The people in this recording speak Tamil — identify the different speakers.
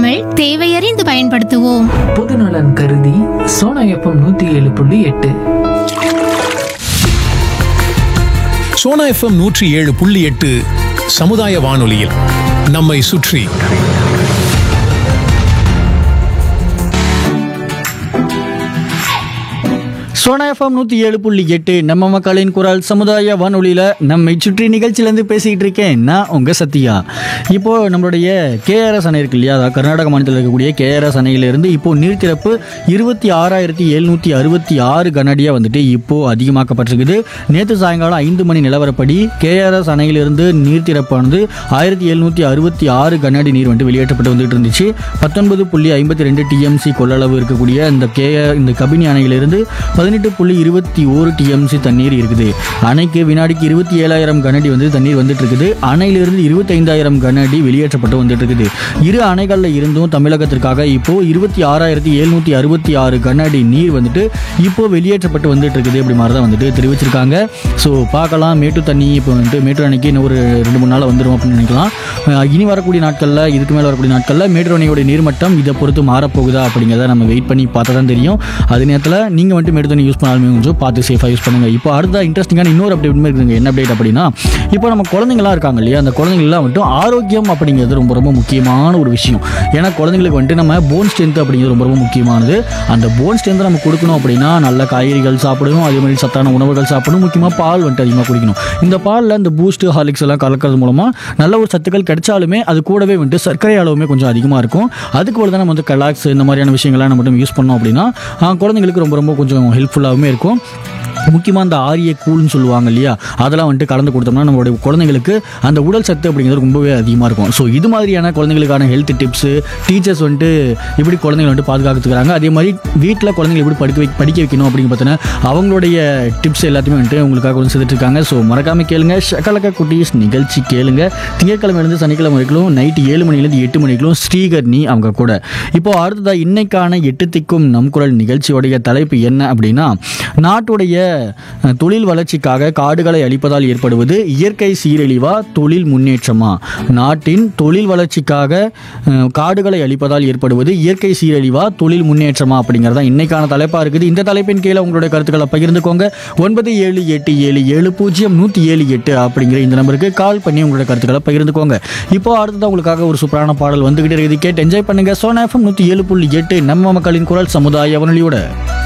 Speaker 1: பயன்படுத்தாமல் தேவையறிந்து பயன்படுத்துவோம்
Speaker 2: பொதுநலன் கருதி சோனா எஃப்எம் நூத்தி ஏழு புள்ளி எட்டு
Speaker 3: சோனா எஃப்எம் நூற்றி ஏழு புள்ளி எட்டு சமுதாய வானொலியில் நம்மை சுற்றி
Speaker 4: சோனா எஃப்எம் நூற்றி ஏழு புள்ளி எட்டு நம்ம மக்களின் குரல் சமுதாய வானொலியில் நம்மை சுற்றி நிகழ்ச்சியிலேருந்து பேசிக்கிட்டு இருக்கேன் நான் உங்கள் சத்யா இப்போ நம்மளுடைய கேஆர்எஸ் அணை இருக்கு இல்லையா அதாவது கர்நாடக மாநிலத்தில் இருக்கக்கூடிய கேஆர்எஸ் அணையிலிருந்து இப்போ நீர் திறப்பு இருபத்தி ஆறாயிரத்தி எழுநூற்றி அறுபத்தி ஆறு கனடியாக வந்துட்டு இப்போ அதிகமாக்கப்பட்டிருக்குது நேற்று சாயங்காலம் ஐந்து மணி நிலவரப்படி கேஆர்எஸ் அணையிலிருந்து நீர் திறப்பானது ஆயிரத்தி எழுநூற்றி அறுபத்தி ஆறு கனஅடி நீர் வந்துட்டு வெளியேற்றப்பட்டு வந்துட்டு இருந்துச்சு பத்தொன்பது புள்ளி ஐம்பத்தி ரெண்டு டிஎம்சி கொள்ளளவு இருக்கக்கூடிய இந்த கே இந்த கபினி அணையிலிருந்து பதினெட்டு புள்ளி இருபத்தி ஓரு டிஎம்சி தண்ணீர் இருக்குது அணைக்கு வினாடிக்கு இருபத்தி ஏழாயிரம் கனஅடி வந்து தண்ணீர் வந்துட்டு இருக்குது அணையிலிருந்து இருபத்தைந்தாயிரம் கனஅடி வெளியேற்றப்பட்டு வந்துட்டு இருக்குது இரு அணைகளில் இருந்தும் தமிழகத்திற்காக இப்போ இருபத்தி ஆறாயிரத்தி எழுநூற்றி அறுபத்தி ஆறு கனஅடி நீர் வந்துட்டு இப்போ வெளியேற்றப்பட்டு வந்துட்டு இருக்குது இப்படி மாதிரி தான் வந்துட்டு தெரிவிச்சிருக்காங்க ஸோ பார்க்கலாம் மேட்டு தண்ணி இப்போ வந்துட்டு மேட்டூர் அணைக்கு இன்னும் ஒரு ரெண்டு மூணு நாள் வந்துடும் அப்படின்னு நினைக்கலாம் அஹ் இனி வரக்கூடிய நாட்களில் இதுக்கு மேலே வரக்கூடிய நாட்களில் மேட்டூர் அணையோட நீர்மட்டம் இதை பொறுத்து மாறப்போகுதா அப்படிங்கிறத நம்ம வெயிட் பண்ணி பார்த்தா தான் தெரியும் அதே நேரத்தில் நீங்கள் வந்துட்டு மேட்டு தண்ணி யூஸ் பண்ணாலுமே கொஞ்சம் பார்த்து சேஃபாக யூஸ் பண்ணுங்கள் இப்போ அடுத்த இன்ட்ரெஸ்டிங்கான இன்னொரு அப்டேட் இருக்குதுங்க என்ன அப்டேட் அப்படின்னா இப்போ நம்ம குழந்தைங்களாம் இருக்காங்க இல்லையா அந்த குழந்தைங்களாம் வந்துட்டு ஆரோக்கியம் அப்படிங்கிறது ரொம்ப ரொம்ப முக்கியமான ஒரு விஷயம் ஏன்னா குழந்தைங்களுக்கு வந்துட்டு நம்ம போன் ஸ்ட்ரென்த் அப்படிங்கிறது ரொம்ப ரொம்ப முக்கியமானது அந்த போன் ஸ்ட்ரென்த்தை நம்ம கொடுக்கணும் அப்படின்னா நல்ல காய்கறிகள் சாப்பிடணும் அதே மாதிரி சத்தான உணவுகள் சாப்பிடணும் முக்கியமாக பால் வந்துட்டு அதிகமாக குடிக்கணும் இந்த பாலில் இந்த பூஸ்ட் ஹார்லிக்ஸ் எல்லாம் கலக்கிறது மூலமாக நல்ல ஒரு சத்துக்கள் கிடைச்சாலுமே அது கூடவே வந்துட்டு சர்க்கரை அளவுமே கொஞ்சம் அதிகமாக இருக்கும் அதுக்கு பதிலா நம்ம வந்து கலாக்ஸ் இந்த மாதிரியான விஷயங்கள்லாம் நம்ம மட்டும் யூஸ் பண்ணோம் அப்படின்னா ஆஹ், குழந்தைங்களுக்கு ரொம்ப ரொம்ப கொஞ்சம் ஹெல்ப்ஃபுல்லாகவும் இருக்கும் முக்கியமாக அந்த ஆரிய கூழ்னு சொல்லுவாங்க இல்லையா அதெல்லாம் வந்துட்டு கலந்து கொடுத்தோம்னா நம்மளுடைய குழந்தைங்களுக்கு அந்த உடல் சத்து அப்படிங்கிறது ரொம்பவே அதிகமாக இருக்கும் ஸோ இது மாதிரியான குழந்தைங்களுக்கான ஹெல்த் டிப்ஸு டீச்சர்ஸ் வந்துட்டு எப்படி குழந்தைங்களை வந்துட்டு பாதுகாத்துக்கிறாங்க அதே மாதிரி வீட்டில் குழந்தைங்களை எப்படி படிக்க வை படிக்க வைக்கணும் அப்படின்னு பார்த்தீங்கன்னா அவங்களுடைய டிப்ஸ் எல்லாத்தையுமே வந்துட்டு உங்களுக்காக கொஞ்சம் செஞ்சுட்டு இருக்காங்க ஸோ மறக்காம கேளுங்க ஷக்கலக்க குட்டீஸ் நிகழ்ச்சி கேளுங்க திங்கட்கிழமையிலேருந்து சனிக்கிழமை வரைக்கும் நைட்டு ஏழு மணிலேருந்து எட்டு மணிக்கும் ஸ்ரீகர்ணி அவங்க கூட இப்போ அடுத்ததாக இன்னைக்கான எட்டு திக்கும் நம் குரல் நிகழ்ச்சியோடைய தலைப்பு என்ன அப்படின்னா நாட்டுடைய அஹ், தொழில் வளர்ச்சிக்காக காடுகளை அழிப்பதால் ஏற்படுவது இயற்கை சீரழிவா தொழில் முன்னேற்றமா நாட்டின் தொழில் வளர்ச்சிக்காக அஹ், காடுகளை அழிப்பதால் ஏற்படுவது இயற்கை சீரழிவா தொழில் முன்னேற்றமா அப்படிங்கிறது தான் இன்னைக்கான தலைப்பாக இருக்குது இந்த தலைப்பின் கீழே உங்களுடைய கருத்துக்களை பகிர்ந்துக்கோங்க ஒன்பது ஏழு எட்டு ஏழு ஏழு பூஜ்ஜியம் நூற்றி ஏழு எட்டு அப்படிங்கிற இந்த நம்பருக்கு கால் பண்ணி உங்களுடைய கருத்துக்களை பகிர்ந்துக்கோங்க இப்போ அடுத்தது உங்களுக்காக ஒரு சூப்பரான பாடல் வந்துகிட்டே இருக்குது கேட்டு என்ஜாய் பண்ணுங்க சோனா எஃப்எம் நூற்றி ஏழு புள்ளி எட்டு நம்ம மக்களின் குரல் சமுதாய வானொலியோட